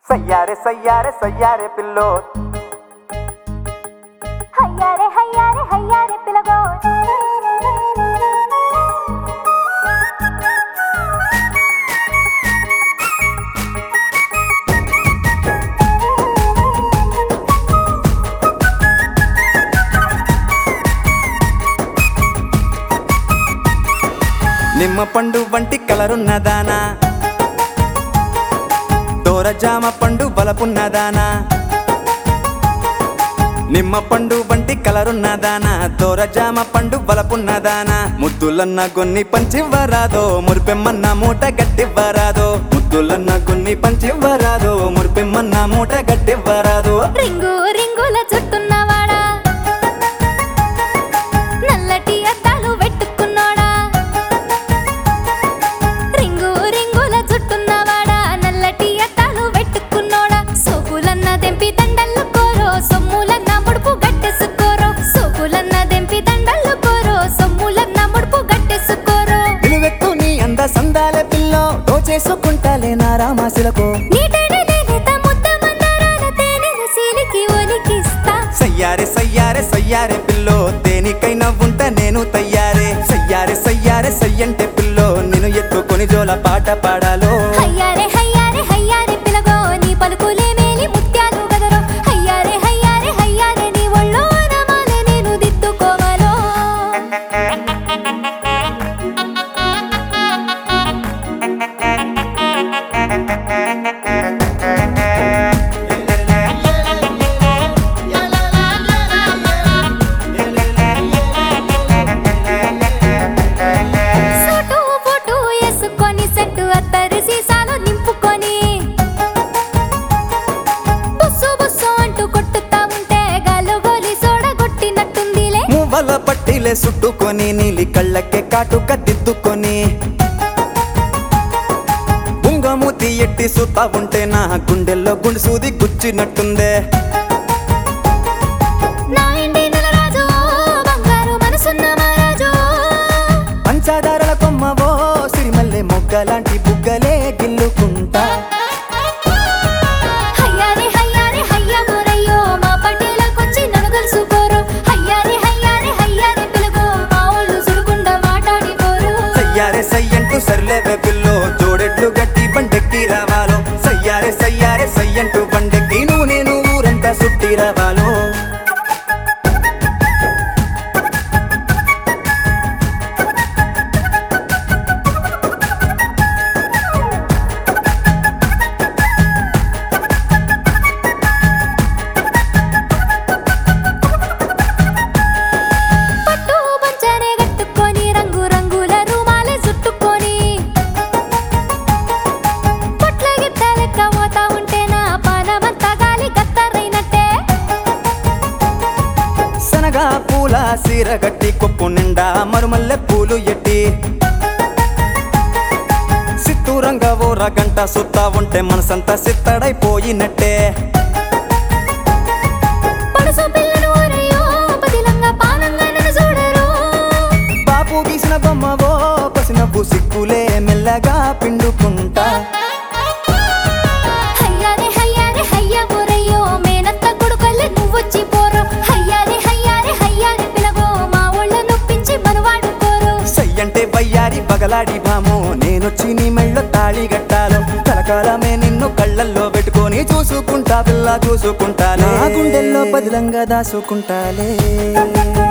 సయ్యారే సయ్యారే సయ్యారే pillow హయ్యారే హయ్యారే హయ్యారే పిలగో నిమ్మ పండు వంటి కలరున్నదానా దోరజామ పండు బలపున్నదానా నిమ్మ పండు వంటి కలరున్నదానా దోరజామ పండు బలపున్నదానా ముద్దులన్న కొన్ని పంచివ్వరాదో మురిపెమ్మన్న మూట గట్టివ్వరాదో ముద్దులన్న కొన్ని పంచివ్వరాదో మురిపెమ్మన్న మూట గట్టివ్వరాదో రింగు రింగుల చుట్టున్నవాడా నల్లటి అద్దాలు పెట్టుకున్నోడా రింగు రింగుల చుట్టున్నవాడా నల్లటి అద్దాలు పెట్టుకున్నోడా సోకులన్న దెంపి దండలు కోరో సొమ్ములన్న ముడుపు గట్టెసుకోరో సోకులన్న దెంపి దండలు కోరో సొమ్ములన్న ముడుపు గట్టెసుకోరో నిలువెత్తు నీ అంద సందాల పిల్లో దోచేసుకుంటాలే నా రామాసులకు నీటడి లేత ముద్ద మందారాల తేనెల సీలికి ఒలికిస్తా సయ్యారే సయ్యారే సయ్యారే పిల్లో దేనికైనా ఉంట నేను తయ్యారే సయ్యారే సయ్యారే సయ్యంటే పిల్లో నేను ఎత్తుకొని జోల పాట పాడాలో హయ్యారే హయ్యారే హయ్యారే పిలగో నీ పలుకులే మేలి ముత్యాలు గదరో హయ్యారే హయ్యారే హయ్యారే నీ ఒళ్ళో నమాలే నేను దిద్దుకోవాలో సూటు బూటు వేసుకొని సెట్టు అత్తరు సీసాలు నింపుకొని బుస్సు బుస్సు అంటూ కొట్టుతా ఉంటే గాలు గోలి సోడగొట్టినట్టుందిలే మువ్వల పట్టిలే చుట్టుకొని నీలి కళ్ళకే కాటుక దిద్దుకొని బుంగమూతి ఎట్టి సుత్తా ఉంటే నా గుండెల్లో గుండు సూది గుచ్చినట్టుందే నా ఇంటి నెలరాజు బంగారు మనసున్న మహారాజు పంచదారల కొమ్మవో సిరిమల్లె మొగ్గలాంటి బుగ్గలే గిల్లుకుంటా హయ్యారే హయ్యారే హయ్యా గోరయ్యో మా పట్టేలకొచ్చి నన్ను కలుసుకోరు హయ్యారే హయ్యారే హయ్యారే పిలుగో మా ఒళ్ళు సుడుకుండా మాట్లాడిపోరు సయ్యారే సయ్యంటూ సర్లేవే పిల్లో జోడెడ్లు గట్టి బండెక్కి రావాలో సయ్యారే సయ్యారే సయ్యంటూ బండెక్కి నువ్వు నేను ఊరంతా సుట్టి రావాలో పట్టు పంచనే కట్టుకొని రంగు రంగుల రూమాలే చుట్టుకొని పొట్ల గిట్ట లెక్క పోతా ఉంటే నా పానమంతా గాలి గత్తరైనట్టే శనగా పూల సీర గట్టి కొప్పు నిండా మరుమల్లె పూలు ఎట్టి సిత్తూరంగ ఓర గంట సుత్తా ఉంటే మనసంతా సిత్తడైపోయినట్టే పడుసు పిల్లను ఓరయ్యో పదిలంగా పానంగా నన్ను చూడరు బాపు గీసిన బొమ్మవో పసినవ్వు సిక్కులే మెల్లగా పిండుకుంటా హయ్యారే హయ్యారే హయ్యా ఊరయ్యో మేనత్త కొడుకల్లే నువ్వొచ్చి పోరు హయ్యారే హయ్యారే హయ్యారే పిలగో మా ఒళ్ళ నొప్పించి మనవాడుకోరు సయ్యంటే వయ్యారి పగలాడి భాము నేనొచ్చి నీ మెళ్ళో తాళి గట్టాలో కలకాలమే నిన్ను కళ్ళల్లో పెట్టుకొని చూసుకుంటా పిల్ల చూసుకుంటా నా గుండెల్లో పదిలంగా దాసుకుంటాలే